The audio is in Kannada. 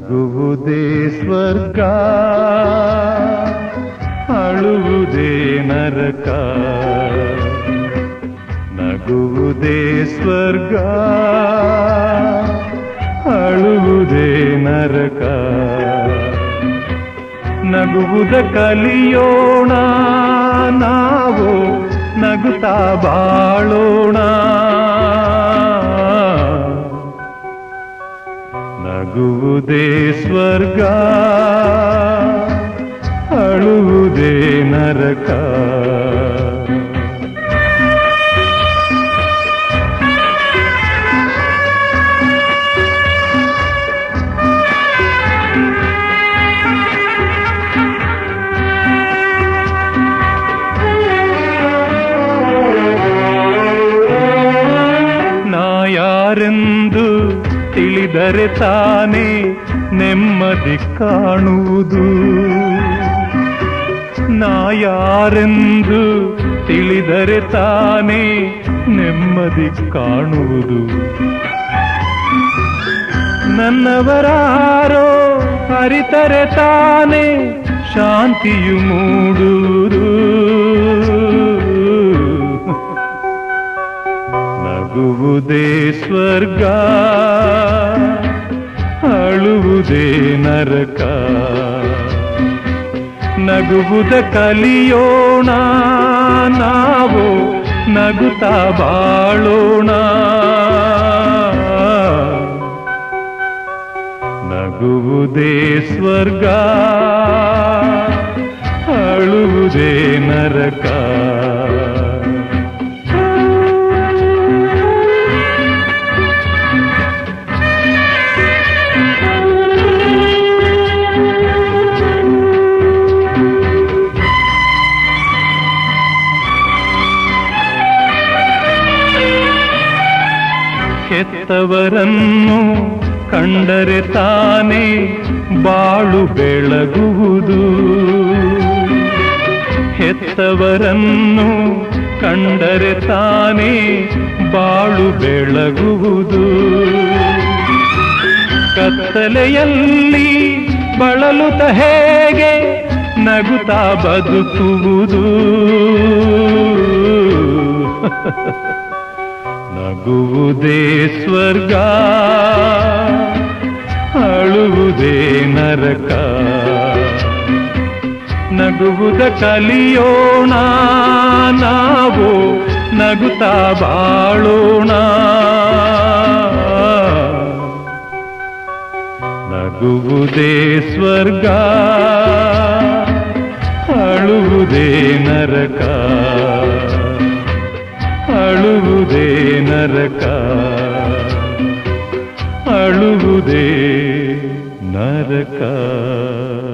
ನಗುವುದೇ ಸ್ವರ್ಗ ಅಳುವುದೇ ನರಕ ನಗುವುದೇ ಸ್ವರ್ಗ ಅಳುವುದೇ ನರಕ ನಗುವುದ ಕಲಿಯೋಣ ನಾವು ನಗುತ್ತಾ ಬಾಳೋಣ ನಗುವುದೇ ಸ್ವರ್ಗ ಅಳುವುದೇ ನರಕ ನಾ ಯಾರೆಂದು ತಿಳಿದರೆ ತಾನೇ ನೆಮ್ಮದಿ ಕಾಣುವುದು ನಾ ಯಾರೆಂದು ತಿಳಿದರೆ ತಾನೇ ನೆಮ್ಮದಿ ಕಾಣುವುದು ನನ್ನವರಾರೋ ಅರಿತರೆ ತಾನೇ ಶಾಂತಿಯು ಮೂಡುವುದು ನಗುವುದೇ ಸ್ವರ್ಗ ಅಳುವುದೇ ನರಕ ನಗುವುದ ಕಲಿಯೋಣ ನಾವು ನಗುತ್ತಾ ಬಾಳೋಣ ನಗುವುದೇ ಸ್ವರ್ಗ ಅಳುವುದೇ ನರಕ ಹೆತ್ತವರನ್ನು ಕಂಡರೆ ತಾನೇ ಬಾಳು ಬೆಳಗುವುದು ಹೆತ್ತವರನ್ನು ಕಂಡರೆ ತಾನೇ ಬಾಳು ಬೆಳಗುವುದು ಕತ್ತಲೆಯಲ್ಲಿ ಬಳಲುತ್ತ ಹೇಗೆ ನಗುತ್ತಾ ಬದುಕುವುದು ನಗುವುದೇ ಸ್ವರ್ಗ ಅಳುವುದೇ ನರಕ ನಗುವುದ ಕಲಿಯೋಣ ನಾವು ನಗುತ್ತಾ ಬಾಳೋಣ ನಗುವುದೇ ಸ್ವರ್ಗ ಅಳುವುದೇ ನರಕ ಅಳುವುದೇ ನರಕ ಅಳುವುದೇ ನರಕ